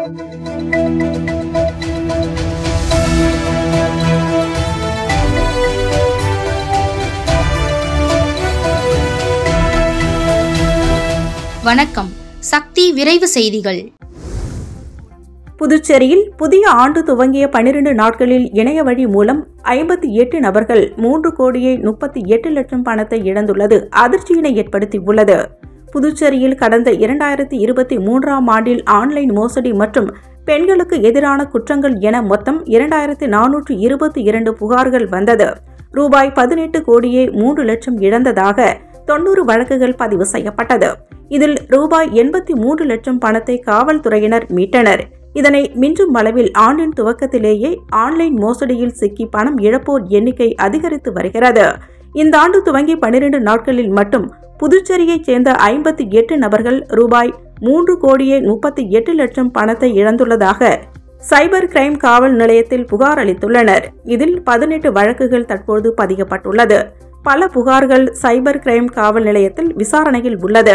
வணக்கம் சக்தி விரைவு செய்திகள் புதுச்சேரியில் புதிய ஆண்டு துவங்கிய பனிரெண்டு நாட்களில் இணைய வழி மூலம் ஐம்பத்தி எட்டு நபர்கள் மூன்று கோடியே முப்பத்தி எட்டு லட்சம் பணத்தை இழந்துள்ளது அதிர்ச்சியினை ஏற்படுத்தியுள்ளது புதுச்சேரியில் கடந்த இரண்டாயிரத்தி இருபத்தி மூன்றாம் ஆண்டில் ஆன்லைன் மோசடி மற்றும் பெண்களுக்கு எதிரான குற்றங்கள் என மொத்தம் இரண்டாயிரத்தி நானூற்று இருபத்தி இரண்டு புகார்கள் வந்தது ரூபாய் பதினெட்டு கோடியே மூன்று லட்சம் இழந்ததாக தொன்னூறு வழக்குகள் பதிவு செய்யப்பட்டது இதில் ரூபாய் எண்பத்தி மூன்று லட்சம் பணத்தை காவல்துறையினர் மீட்டனர் இதனை மிஞ்சும் அளவில் ஆண்டின் துவக்கத்திலேயே ஆன்லைன் மோசடியில் சிக்கி பணம் இழப்போர் எண்ணிக்கை அதிகரித்து வருகிறது இந்த ஆண்டு துவங்கி பனிரெண்டு நாட்களில் மட்டும் புதுச்சேரியைச் சேர்ந்த ஐம்பத்தி எட்டு நபர்கள் ரூபாய் மூன்று கோடியே முப்பத்தி எட்டு லட்சம் பணத்தை இழந்துள்ளதாக சைபர் கிரைம் காவல் நிலையத்தில் புகார் அளித்துள்ளனர் இதில் பதினெட்டு வழக்குகள் தற்போது பதியப்பட்டுள்ளது பல புகார்கள் சைபர் கிரைம் காவல் நிலையத்தில் விசாரணையில் உள்ளது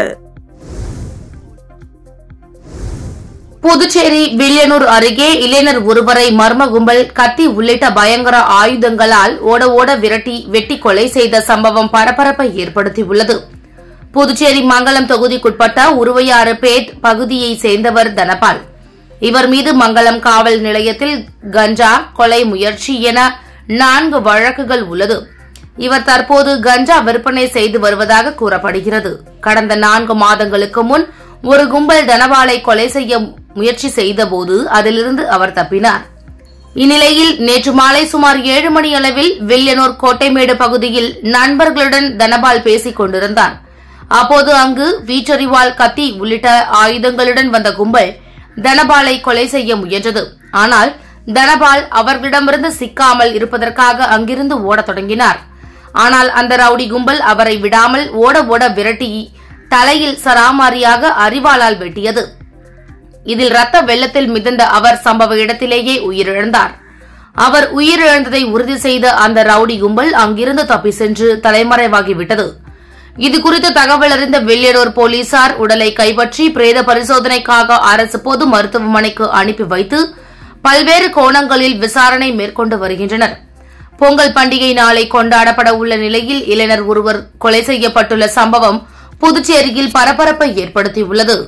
புதுச்சேரி வில்லியனூர் அருகே இளைஞர் ஒருவரை மர்ம கும்பல் கத்தி உள்ளிட்ட பயங்கர ஆயுதங்களால் ஓட ஓட விரட்டி வெட்டி கொலை செய்த சம்பவம் பரபரப்பை ஏற்படுத்தியுள்ளது புதுச்சேரி மங்கலம் தொகுதிக்குட்பட்ட உருவையாறு பேட் பகுதியை சேர்ந்தவர் தனபால் இவர் மீது மங்கலம் காவல் நிலையத்தில் கஞ்சா கொலை முயற்சி என நான்கு வழக்குகள் உள்ளது இவர் தற்போது கஞ்சா விற்பனை செய்து வருவதாக கூறப்படுகிறது கடந்த நான்கு மாதங்களுக்கு முன் ஒரு கும்பல் தனபாலை கொலை செய்ய முயற்சி செய்தபோது அதிலிருந்து அவர் தப்பினார் இந்நிலையில் நேற்று மாலை சுமார் ஏழு மணி அளவில் வில்லியனூர் கோட்டைமேடு பகுதியில் நண்பர்களுடன் தனபால் பேசிக் கொண்டிருந்தார் அப்போது அங்கு வீச்சறிவாள் கத்தி உள்ளிட்ட ஆயுதங்களுடன் வந்த கும்பல் தனபாலை கொலை செய்ய முயன்றது ஆனால் தனபால் அவர்களிடமிருந்து சிக்காமல் இருப்பதற்காக அங்கிருந்து ஓடத் தொடங்கினார் ஆனால் அந்த ரவுடி கும்பல் அவரை விடாமல் ஓட ஓட விரட்டி தலையில் சராமாரியாக அரிவாளால் வெட்டியது இதில் ரத்த வெள்ளத்தில் மிதந்த அவர் சம்பவ இடத்திலேயே உயிரிழந்தார் அவர் உயிரிழந்ததை உறுதி செய்த அந்த ரவுடி கும்பல் அங்கிருந்து தப்பி சென்று தலைமறைவாகிவிட்டது இதுகுறித்து தகவல் அறிந்த வெள்ளியனூர் போலீசார் உடலை கைப்பற்றி பிரேத பரிசோதனைக்காக அரசு பொது மருத்துவமனைக்கு அனுப்பி வைத்து பல்வேறு கோணங்களில் விசாரணை மேற்கொண்டு வருகின்றனர் பொங்கல் பண்டிகை நாளை கொண்டாடப்பட உள்ள நிலையில் இளைஞர் ஒருவர் கொலை செய்யப்பட்டுள்ள சம்பவம் புதுச்சேரியில் பரபரப்பை ஏற்படுத்தியுள்ளது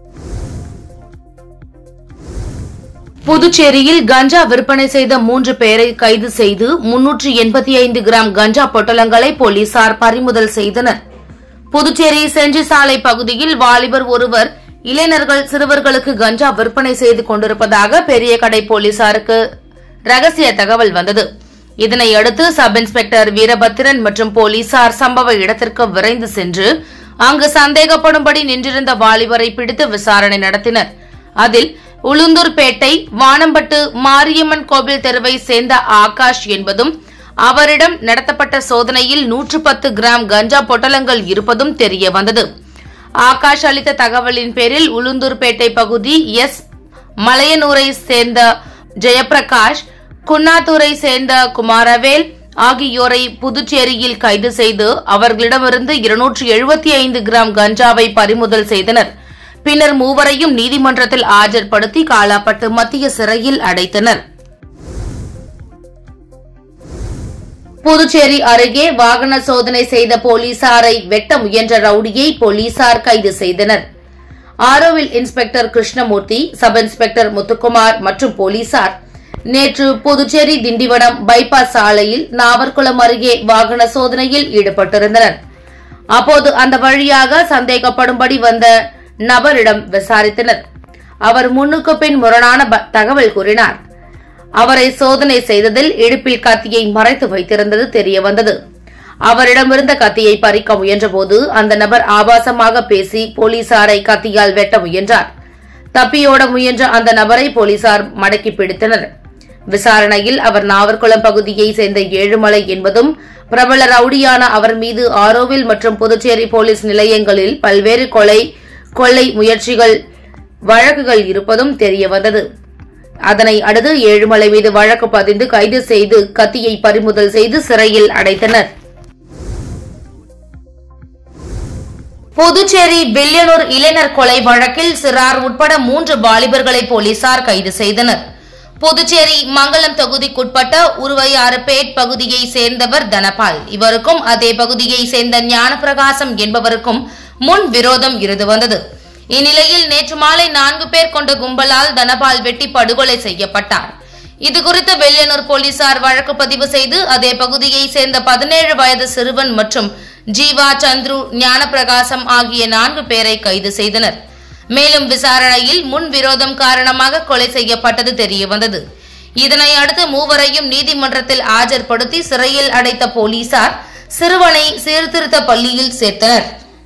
புதுச்சேரியில் கஞ்சா விற்பனை செய்த மூன்று பேரை கைது செய்து முன்னூற்று எண்பத்தி ஐந்து கிராம் கஞ்சா பொட்டலங்களை போலீசார் பறிமுதல் செய்தனர் புதுச்சேரி செஞ்சி சாலை பகுதியில் வாலிபர் ஒருவர் இளைஞர்கள் சிறுவர்களுக்கு கஞ்சா விற்பனை செய்து கொண்டிருப்பதாக பெரிய கடை போலீசாருக்கு ரகசிய தகவல் வந்தது இதனையடுத்து சப் இன்ஸ்பெக்டர் வீரபத்திரன் மற்றும் போலீசார் சம்பவ இடத்திற்கு விரைந்து சென்று அங்கு சந்தேகப்படும்படி நின்றிருந்த வாலிபரை பிடித்து விசாரணை நடத்தினர் அதில் உளுந்தூர்பேட்டை வானம்பட்டு மாரியம்மன் கோவில் தெருவை சேர்ந்த ஆகாஷ் என்பதும் அவரிடம் நடத்தப்பட்ட சோதனையில் நூற்று பத்து கிராம் கஞ்சா பொட்டலங்கள் இருப்பதும் தெரிய வந்தது ஆகாஷ் அளித்த தகவலின் பேரில் உளுந்தூர்பேட்டை பகுதி எஸ் மலையனூரை சேர்ந்த ஜெயபிரகாஷ் குன்னாத்தூரை சேர்ந்த குமாரவேல் ஆகியோரை புதுச்சேரியில் கைது செய்து அவர்களிடமிருந்து இருநூற்று எழுபத்தி ஐந்து கிராம் கஞ்சாவை பறிமுதல் செய்தனர் பின்னர் மூவரையும் நீதிமன்றத்தில் ஆஜர்படுத்தி காலாப்பட்டு மத்திய சிறையில் அடைத்தனர் புதுச்சேரி அருகே வாகன சோதனை செய்த போலீசாரை வெட்ட முயன்ற ரவுடியை போலீசார் கைது செய்தனர் Auroville inspector Krishnamurthy sub inspector Muthukumar மற்றும் போலீசார் நேற்று புதுச்சேரி திண்டிவனம் பைபாஸ் சாலையில் நாவர்குளம் அருகே வாகன சோதனையில் ஈடுபட்டிருந்தனர் அப்போது அந்த வழியாக சந்தேகப்படும்படி வந்த நபரிடம் விசாரித்தனர் அவர் முன்னுக்கு பின் முரணான ப- தகவல் கூறினார் அவரை சோதனை செய்ததில் இடுப்பில் கத்தியை மறைத்து வைத்திருந்தது தெரிய வந்தது அவரிடமிருந்த கத்தியை பறிக்க முயன்றபோது அந்த நபர் ஆபாசமாக பேசி போலீசாரை கத்தியால் வெட்ட முயன்றார் தப்பியோட முயன்ற அந்த நபரை போலீசார் மடக்கி பிடித்தனர் விசாரணையில் அவர் நாவர்குளம் பகுதியை சேர்ந்த ஏழுமலை என்பதும் பிரபல ரவுடியான அவர் மீது ஆரோவில் மற்றும் புதுச்சேரி போலீஸ் நிலையங்களில் பல்வேறு கொலை கொள்ளை முயற்சிகள் வழக்குகள் இருப்பதும் தெரிய வந்தது அதனை அடுத்து ஏழுமலை மீது வழக்கு பதிந்து கைது செய்து கத்தியை பறிமுதல் செய்து சிறையில் அடைத்தனர் புதுச்சேரி வில்லியனூர் இளைஞர் கொலை வழக்கில் சிறார் உட்பட மூன்று வாலிபர்களை போலீசார் கைது செய்தனர் புதுச்சேரி மங்களம் தொகுதிக்குட்பட்ட உருவையாறுபேட் பகுதியை சேர்ந்தவர் தனபால் இவருக்கும் அதே பகுதியை சேர்ந்த ஞானப்பிரகாசம் என்பவருக்கும் முன் விரோதம் இருந்து வந்தது இந்நிலையில் நேற்று மாலை நான்கு பேர் கொண்ட கும்பலால் தனபால் வெட்டி படுகொலை செய்யப்பட்டார் இதுகுறித்து வெள்ளியனூர் போலீசார் வழக்கு பதிவு செய்து அதே பகுதியை சேர்ந்த பதினேழு வயது சிறுவன் மற்றும் ஜீவா சந்துரு ஞானப்பிரகாசம் ஆகிய நான்கு பேரை கைது செய்தனர் மேலும் விசாரணையில் முன் விரோதம் காரணமாக கொலை செய்யப்பட்டது தெரியவந்தது இதனை அடுத்து மூவரையும் நீதிமன்றத்தில் ஆஜர்படுத்தி சிறையில் அடைத்த போலீசார் சிறுவனை சீர்திருத்த பள்ளியில் சேர்த்தனர்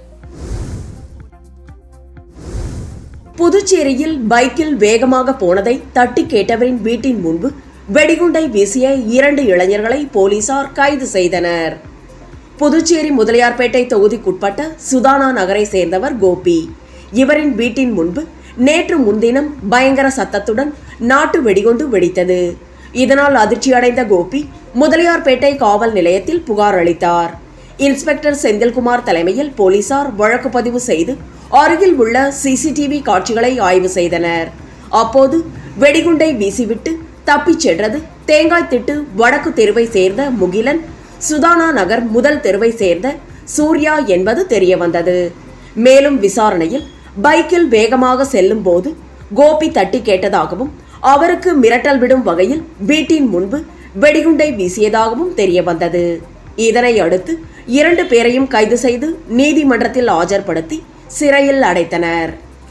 புதுச்சேரியில் பைக்கில் வேகமாக போனதை தட்டி கேட்டவரின் வீட்டின் முன்பு வெடிகுண்டை வீசிய இரண்டு இளைஞர்களை போலீசார் கைது செய்தனர் புதுச்சேரி முதலியார்பேட்டை தொகுதிக்குட்பட்ட சுதானா நகரை சேர்ந்தவர் கோபி இவரின் வீட்டின் முன்பு நேற்று முன்தினம் பயங்கர சத்தத்துடன் நாட்டு வெடிகுண்டு வெடித்தது இதனால் அதிர்ச்சியடைந்த கோபி முதலியார்பேட்டை காவல் நிலையத்தில் புகார் அளித்தார் இன்ஸ்பெக்டர் செந்தில்குமார் தலைமையில் போலீசார் வழக்கு பதிவு செய்து அருகில் உள்ள சிசிடிவி காட்சிகளை ஆய்வு செய்தனர் அப்போது வெடிகுண்டை வீசிவிட்டு தப்பிச் சென்றது தேங்காய் திட்டு வடக்கு தெருவை சேர்ந்த முகிலன் சுதானா நகர் முதல் தெருவை சேர்ந்த சூர்யா என்பது தெரியவந்தது மேலும் விசாரணையில் பைக்கில் வேகமாக செல்லும் போது கோபி தட்டி கேட்டதாகவும் அவருக்கு மிரட்டல் விடும் வகையில் வீட்டின் முன்பு வெடிகுண்டை வீசியதாகவும் தெரியவந்தது இதனை அடுத்து இரண்டு பேரையும் கைது செய்து நீதிமன்றத்தில் ஆஜர்படுத்தி சிறையில் அடைத்தனர்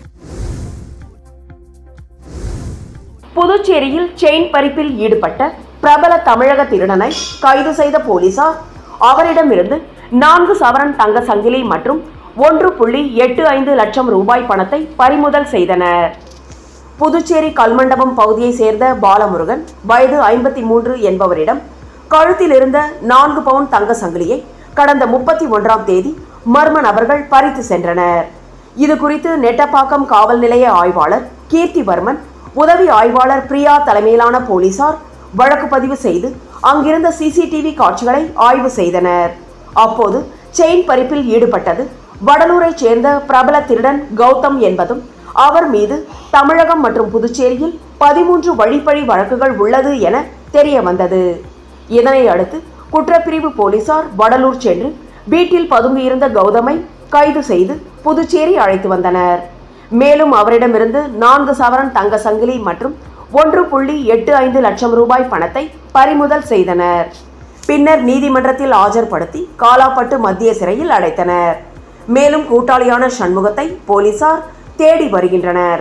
புதுச்சேரியில் செயின் பறிப்பில் ஈடுபட்ட பிரபல தமிழக திருடனை கைது செய்த போலீசார் அவரிடமிருந்து நான்கு சவரன் தங்க சங்கிலி மற்றும் ஒன்று புள்ளி எட்டு ஐந்து லட்சம் ரூபாய் பணத்தை பறிமுதல் செய்தனர் புதுச்சேரி கல்மண்டபம் பகுதியை சேர்ந்த பாலமுருகன் வயது ஐம்பத்தி மூன்று என்பவரிடம் கழுத்தில் இருந்த நான்கு பவுன் தங்க சங்கிலியை கடந்த முப்பத்தி ஒன்றாம் தேதி மர்ம நபர்கள் பறித்து சென்றனர் இது குறித்து நெட்டப்பாக்கம் காவல் நிலைய ஆய்வாளர் கீர்த்திவர்மன் உதவி ஆய்வாளர் பிரியா தலைமையிலான போலீசார் வழக்கு பதிவு செய்து அங்கிருந்த சிசிடிவி காட்சிகளை ஆய்வு செய்தனர் அப்போது செயின் பறிப்பில் ஈடுபட்டது வடலூரைச் சேர்ந்த பிரபல திருடன் கௌதம் என்பதும் அவர் மீது தமிழகம் மற்றும் புதுச்சேரியில் பதிமூன்று வழிப்பழி வழக்குகள் உள்ளது என தெரிய வந்தது இதனை அடுத்து குற்றப்பிரிவு போலீசார் வடலூர் சென்று வீட்டில் பதுங்கியிருந்த கௌதமை கைது செய்து புதுச்சேரி அழைத்து வந்தனர் மேலும் அவரிடமிருந்து நான்கு சவரன் தங்க சங்கிலி மற்றும் ஒன்று புள்ளி எட்டு ஐந்து லட்சம் ரூபாய் பணத்தை பறிமுதல் செய்தனர் பின்னர் நீதிமன்றத்தில் ஆஜர்படுத்தி காலாப்பட்டு மத்திய சிறையில் அடைத்தனர் மேலும் கூட்டாளியான சண்முகத்தை போலீசார் தேடி வருகின்றனர்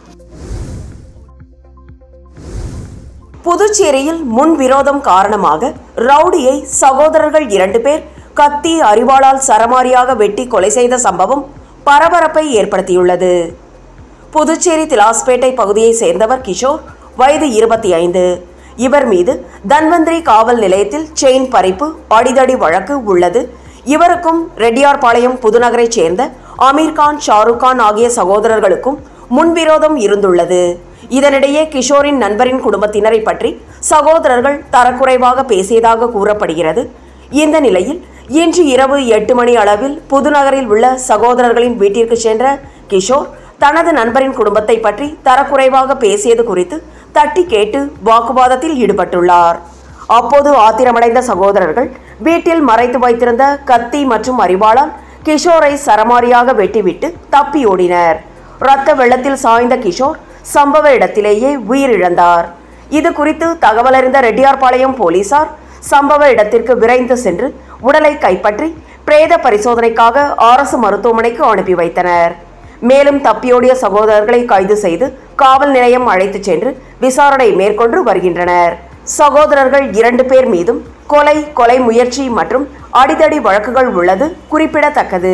புதுச்சேரியில் முன் விரோதம் காரணமாக ரவுடியை சகோதரர்கள் இரண்டு பேர் கத்தி அரிவாளால் சரமாரியாக வெட்டி கொலை செய்த சம்பவம் பரபரப்பை ஏற்படுத்தியுள்ளது புதுச்சேரி திலாஸ்பேட்டை பகுதியை சேர்ந்தவர் கிஷோர் வயது இருபத்தி ஐந்து இவர் மீது தன்வந்திரி காவல் நிலையத்தில் செயின் பறிப்பு அடிதடி வழக்கு உள்ளது இவருக்கும் ரெட்டியார்பாளையம் புதுநகரைச் சேர்ந்த அமீர்கான் ஷாருக் கான் ஆகிய சகோதரர்களுக்கும் முன்விரோதம் இருந்துள்ளது இதனிடையே கிஷோரின் நண்பரின் குடும்பத்தினரை பற்றி சகோதரர்கள் தரக்குறைவாக பேசியதாக கூறப்படுகிறது இந்த நிலையில் இன்று இரவு எட்டு மணி அளவில் புதுநகரில் உள்ள சகோதரர்களின் வீட்டிற்கு சென்ற கிஷோர் தனது நண்பரின் குடும்பத்தை பற்றி தரக்குறைவாக பேசியது குறித்து தட்டி கேட்டு வாக்குவாதத்தில் ஈடுபட்டுள்ளார் அப்போது ஆத்திரமடைந்த சகோதரர்கள் வீட்டில் மறைத்து வைத்திருந்த கத்தி மற்றும் அரிவாளால் கிஷோரை சரமாரியாக வெட்டிவிட்டு தப்பி ஓடினர் இரத்த வெள்ளத்தில் சாய்ந்த கிஷோர் சம்பவ இடத்திலேயே உயிரிழந்தார் இது குறித்து தகவலறிந்த ரெட்டியார்பாளையம் போலீசார் சம்பவ இடத்திற்கு விரைந்து சென்று உடலை கைப்பற்றி பிரேத பரிசோதனைக்காக அரசு மருத்துவமனைக்கு அனுப்பி வைத்தனர் மேலும் தப்பியோடிய சகோதரர்களை கைது செய்து காவல் நிலையம் அழைத்துச் சென்று விசாரணை மேற்கொண்டு வருகின்றனர் சகோதரர்கள் இரண்டு பேர் மீதும் கொலை கொலை முயற்சி மற்றும் அடிதடி வழக்குகள் உள்ளது குறிப்பிடத்தக்கது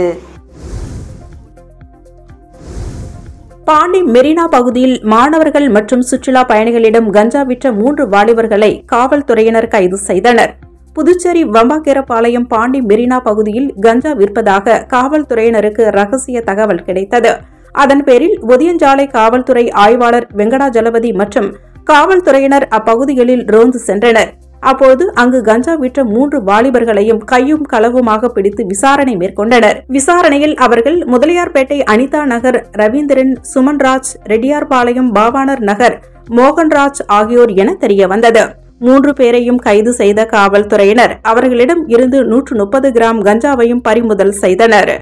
பாண்டி மெரினா பகுதியில் மாணவர்கள் மற்றும் சுற்றுலா பயணிகளிடம் கஞ்சா விற்ற மூன்று வாலிபர்களை காவல்துறையினர் கைது செய்தனர் புதுச்சேரி வம்பாக்கீரப்பாளையம் பாண்டி மெரினா பகுதியில் கஞ்சா விற்பதாக காவல்துறையினருக்கு ரகசிய தகவல் கிடைத்தது அதன் பேரில் ஒதியஞ்சாலை காவல்துறை ஆய்வாளர் வெங்கடாஜலபதி மற்றும் காவல்துறையினர் அப்பகுதிகளில் ரோந்து சென்றனர் அப்போது அங்கு கஞ்சா விற்ற மூன்று வாலிபர்களையும் கையும் களவுமாக பிடித்து விசாரணை மேற்கொண்டனர் விசாரணையில் அவர்கள் முதலியார்பேட்டை அனிதா நகர் ரவீந்திரன் சுமன்ராஜ் ரெட்டியார்பாளையம் பாவானர் நகர் மோகன்ராஜ் ஆகியோர் என தெரிய வந்தது மூன்று பேரையும் கைது செய்த காவல்துறையினர் அவர்களிடம் இருந்து நூற்று முப்பது கிராம் கஞ்சாவையும் பறிமுதல் செய்தனர்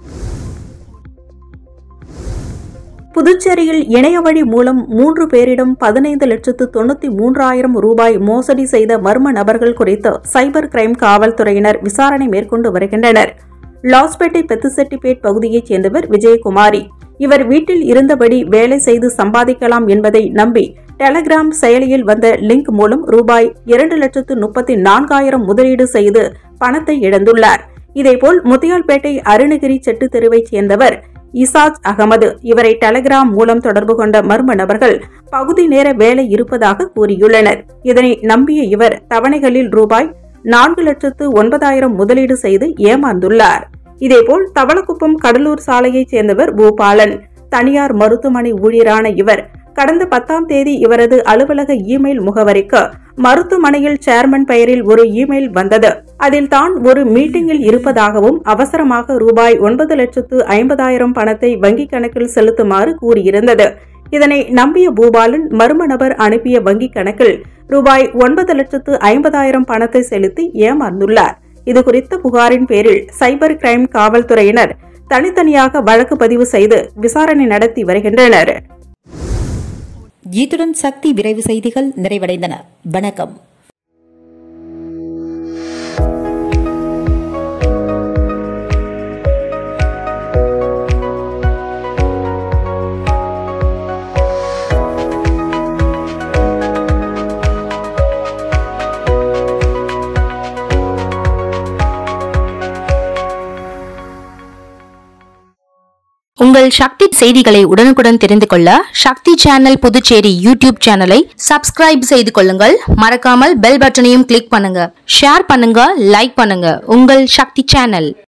புதுச்சேரியில் இணையவழி மூலம் மூன்று பேரிடம் பதினைந்து லட்சத்து தொண்ணூத்தி மூன்றாயிரம் ரூபாய் மோசடி செய்த மர்ம நபர்கள் குறித்து சைபர் கிரைம் காவல்துறையினர் விசாரணை மேற்கொண்டு வருகின்றனர் லாஸ்பேட்டை பெத்துசெட்டிப்பேட் பகுதியைச் சேர்ந்தவர் விஜயகுமாரி இவர் வீட்டில் இருந்தபடி வேலை செய்து சம்பாதிக்கலாம் என்பதை நம்பி டெலகிராம் செயலியில் வந்த லிங்க் மூலம் ரூபாய் இரண்டு லட்சத்து முப்பத்தி நான்காயிரம் முதலீடு செய்து பணத்தை இழந்துள்ளார் இதேபோல் முத்தியால்பேட்டை அருணகிரி செட்டு தெருவைச் சேர்ந்தவர் இசாஜ் அகமது இவரை டெலகிராம் மூலம் தொடர்பு கொண்ட மர்ம நபர்கள் பகுதி நேர வேலை இருப்பதாக கூறியுள்ளனர் இதனை நம்பிய இவர் தவணைகளில் ரூபாய் நான்கு லட்சத்து ஒன்பதாயிரம் முதலீடு செய்து ஏமாந்துள்ளார் இதேபோல் தவளக்குப்பம் கடலூர் சாலையைச் சேர்ந்தவர் பூபாலன் தனியார் மருத்துவமனை ஊழியரான இவர் கடந்த பத்தாம் தேதி இவரது அலுவலக இமெயில் முகவரிக்கு மருத்துவமனையில் சேர்மன் பெயரில் ஒரு இமெயில் வந்தது அதில் தான் ஒரு மீட்டிங்கில் இருப்பதாகவும் அவசரமாக ரூபாய் ஒன்பது லட்சத்து ஐம்பதாயிரம் பணத்தை வங்கிக் கணக்கில் செலுத்துமாறு கூறியிருந்தது இதனை நம்பிய பூபாலன் மர்ம நபர் அனுப்பிய வங்கிக் கணக்கில் ரூபாய் ஒன்பது லட்சத்து ஐம்பதாயிரம் பணத்தை செலுத்தி ஏமாந்துள்ளார் இதுகுறித்த புகாரின் பேரில் சைபர் கிரைம் காவல்துறையினர் தனித்தனியாக வழக்கு பதிவு செய்து விசாரணை நடத்தி வருகின்றனர் இத்துடன் சக்தி விரைவு செய்திகள் நிறைவடைந்தன வணக்கம் உங்கள் சக்தி செய்திகளை உடனுக்குடன் தெரிந்து கொள்ள சக்தி சேனல் புதுச்சேரி யூடியூப் சேனலை சப்ஸ்கிரைப் செய்து கொள்ளுங்கள் மறக்காமல் பெல் பட்டனையும் கிளிக் பண்ணுங்க ஷேர் பண்ணுங்க லைக் பண்ணுங்க உங்கள் சக்தி சேனல்